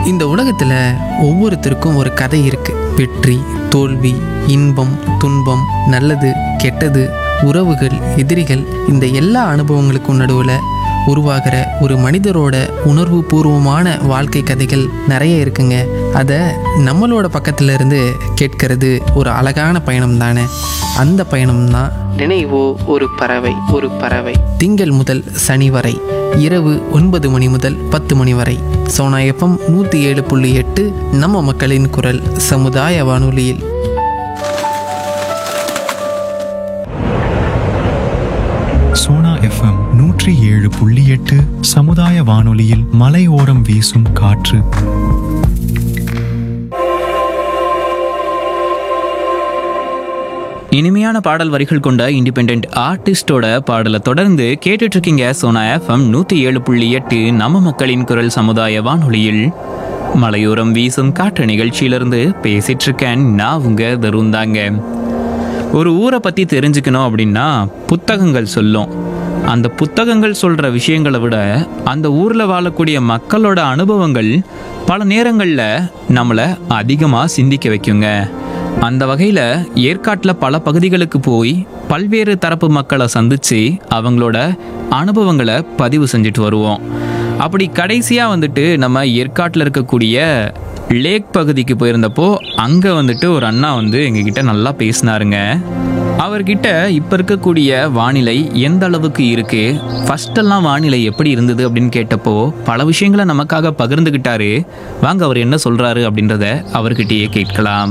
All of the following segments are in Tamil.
இந்த உலகத்தில் ஒவ்வொருத்தருக்கும் ஒரு கதை இருக்கு வெற்றி தோல்வி இன்பம் துன்பம் நல்லது கெட்டது உறவுகள் எதிரிகள் இந்த எல்லா அனுபவங்களுக்கும் நடுவில் உருவாகிற ஒரு மனிதரோட உணர்வு பூர்வமான வாழ்க்கை கதைகள் நிறைய இருக்குங்க அதை நம்மளோட பக்கத்துல இருந்து கேட்கறது ஒரு அழகான பயணம் தானே அந்த பயணம் தான் நினைவோ ஒரு பறவை ஒரு பறவை திங்கள் முதல் சனி வரை இரவு ஒன்பது மணி முதல் பத்து மணி வரை சோனா எஃப்எம் நூற்றி ஏழு புள்ளி எட்டு நம்ம மக்களின் குரல் சமுதாய வானொலியில் சோனா எஃப்எம் நூற்றி ஏழு புள்ளி எட்டு சமுதாய வானொலியில் மலையோரம் வீசும் காற்று இனிமையான பாடல் வரிகள் கொண்ட இண்டிபெண்ட் ஆர்டிஸ்டோட பாடலை தொடர்ந்து கேட்டுட்டு இருக்கீங்க சோனா எஃப்எம் நூற்றி ஏழு புள்ளி எட்டு நம்ம மக்களின் குரல் சமுதாய வானொலியில் மலையோரம் வீசும் காற்று நிகழ்ச்சியிலிருந்து பேசிட்டு இருக்கேன் நான் உங்க தருந்தாங்க ஒரு ஊரை பற்றி தெரிஞ்சுக்கணும் அப்படின்னா புத்தகங்கள் சொல்லும் அந்த புத்தகங்கள் சொல்கிற விஷயங்களை விட அந்த ஊரில் வாழக்கூடிய மக்களோட அனுபவங்கள் பல நேரங்களில் நம்மளை அதிகமாக சிந்திக்க வைக்குங்க அந்த வகையில் ஏற்காட்டில் பல பகுதிகளுக்கு போய் பல்வேறு தரப்பு மக்களை சந்தித்து அவங்களோட அனுபவங்களை பதிவு செஞ்சுட்டு வருவோம் அப்படி கடைசியாக வந்துட்டு நம்ம ஏற்காட்டில் இருக்கக்கூடிய லேக் பகுதிக்கு போயிருந்தப்போ அங்கே வந்துட்டு ஒரு அண்ணா வந்து எங்ககிட்ட நல்லா பேசினாருங்க அவர்கிட்ட இப்போ இருக்கக்கூடிய வானிலை எந்த அளவுக்கு இருக்கு ஃபர்ஸ்டெல்லாம் வானிலை எப்படி இருந்தது அப்படின்னு கேட்டப்போ பல விஷயங்களை நமக்காக பகிர்ந்துக்கிட்டாரு வாங்க அவர் என்ன சொல்றாரு அப்படின்றத அவர்கிட்டயே கேட்கலாம்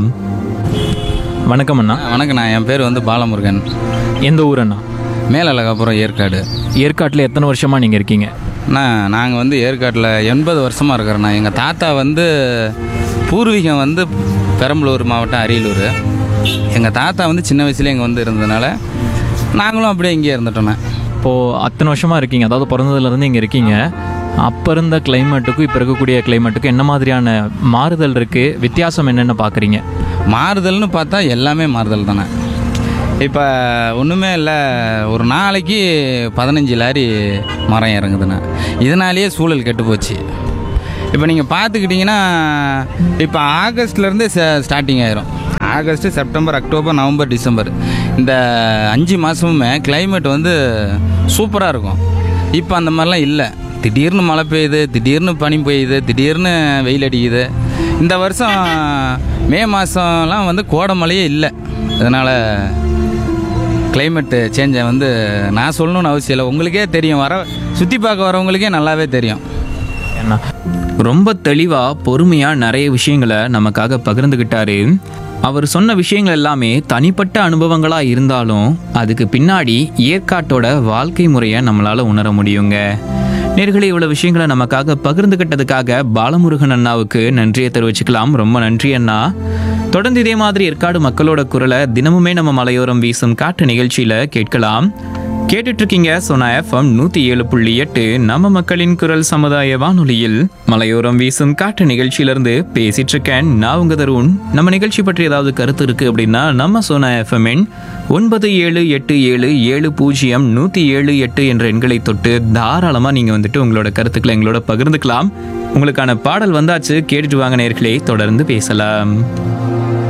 வணக்கம் அண்ணா வணக்கண்ணா என் பேர் வந்து பாலமுருகன் எந்த ஊர் அண்ணா மேலழகாப்புறம் ஏற்காடு ஏற்காட்டில் எத்தனை வருஷமா நீங்கள் இருக்கீங்க அண்ணா நாங்கள் வந்து ஏற்காட்டில் எண்பது வருஷமாக இருக்கிறோண்ணா எங்கள் தாத்தா வந்து பூர்வீகம் வந்து பெரம்பலூர் மாவட்டம் அரியலூர் எங்கள் தாத்தா வந்து சின்ன வயசுல இங்கே வந்து இருந்ததுனால நாங்களும் அப்படியே இங்கேயே இருந்துட்டோண்ணே இப்போது அத்தனை வருஷமாக இருக்கீங்க அதாவது பிறந்ததுலேருந்து இங்கே இருக்கீங்க அப்போ இருந்த கிளைமேட்டுக்கும் இப்போ இருக்கக்கூடிய கிளைமேட்டுக்கும் என்ன மாதிரியான மாறுதல் இருக்குது வித்தியாசம் என்னென்ன பார்க்குறீங்க மாறுதல்னு பார்த்தா எல்லாமே மாறுதல் தானே இப்போ ஒன்றுமே இல்லை ஒரு நாளைக்கு பதினஞ்சு லாரி மரம் இறங்குதுண்ணே இதனாலேயே சூழல் கெட்டு போச்சு இப்போ நீங்கள் பார்த்துக்கிட்டிங்கன்னா இப்போ ஆகஸ்ட்லேருந்து ஸ்டார்டிங் ஆயிரும் August September October November December இந்த அஞ்சு மாதமுமே climate வந்து சூப்பராக இருக்கும் இப்போ அந்த மாதிரிலாம் இல்லை திடீர்னு மழை பெய்யுது திடீர்னு பனி பெய்யுது திடீர்னு வெயில் அடிக்குது இந்த வருஷம் மே மாதம்லாம் வந்து கோடை மழையே இல்லை அதனால் கிளைமேட்டு சேஞ்சை வந்து நான் சொல்லணும்னு அவசியம் இல்லை உங்களுக்கே தெரியும் வர சுற்றி பார்க்க வரவங்களுக்கே நல்லாவே தெரியும் என்ன ரொம்ப தெளிவாக பொறுமையாக நிறைய விஷயங்களை நமக்காக பகிர்ந்துக்கிட்டாரு அவர் சொன்ன விஷயங்கள் எல்லாமே தனிப்பட்ட அனுபவங்களாக இருந்தாலும் அதுக்கு பின்னாடி ஏற்காட்டோட வாழ்க்கை முறையை நம்மளால் உணர முடியுங்க நேர்களே இவ்வளோ விஷயங்களை நமக்காக பகிர்ந்துக்கிட்டதுக்காக பாலமுருகன் அண்ணாவுக்கு நன்றியை தெரிவிச்சுக்கலாம் ரொம்ப நன்றி அண்ணா தொடர்ந்து இதே மாதிரி ஏற்காடு மக்களோட குரலை தினமுமே நம்ம மலையோரம் வீசும் காற்று நிகழ்ச்சியில் கேட்கலாம் கேட்டுட்டு இருக்கீங்க சோனா எஃப்எம் நூத்தி ஏழு புள்ளி எட்டு நம்ம மக்களின் குரல் சமுதாய வானொலியில் மலையோரம் வீசும் காற்று நிகழ்ச்சியிலிருந்து பேசிட்டு இருக்கேன் நான் உங்க தருண் நம்ம நிகழ்ச்சி பற்றி ஏதாவது கருத்து இருக்கு அப்படின்னா நம்ம சோனா எஃப்எம் எண் ஒன்பது ஏழு எட்டு ஏழு ஏழு பூஜ்ஜியம் நூத்தி ஏழு எட்டு என்ற எண்களை தொட்டு தாராளமா நீங்க வந்துட்டு உங்களோட கருத்துக்களை எங்களோட பகிர்ந்துக்கலாம் உங்களுக்கான பாடல் வந்தாச்சு கேட்டுட்டு வாங்க நேர்களே தொடர்ந்து பேசலாம்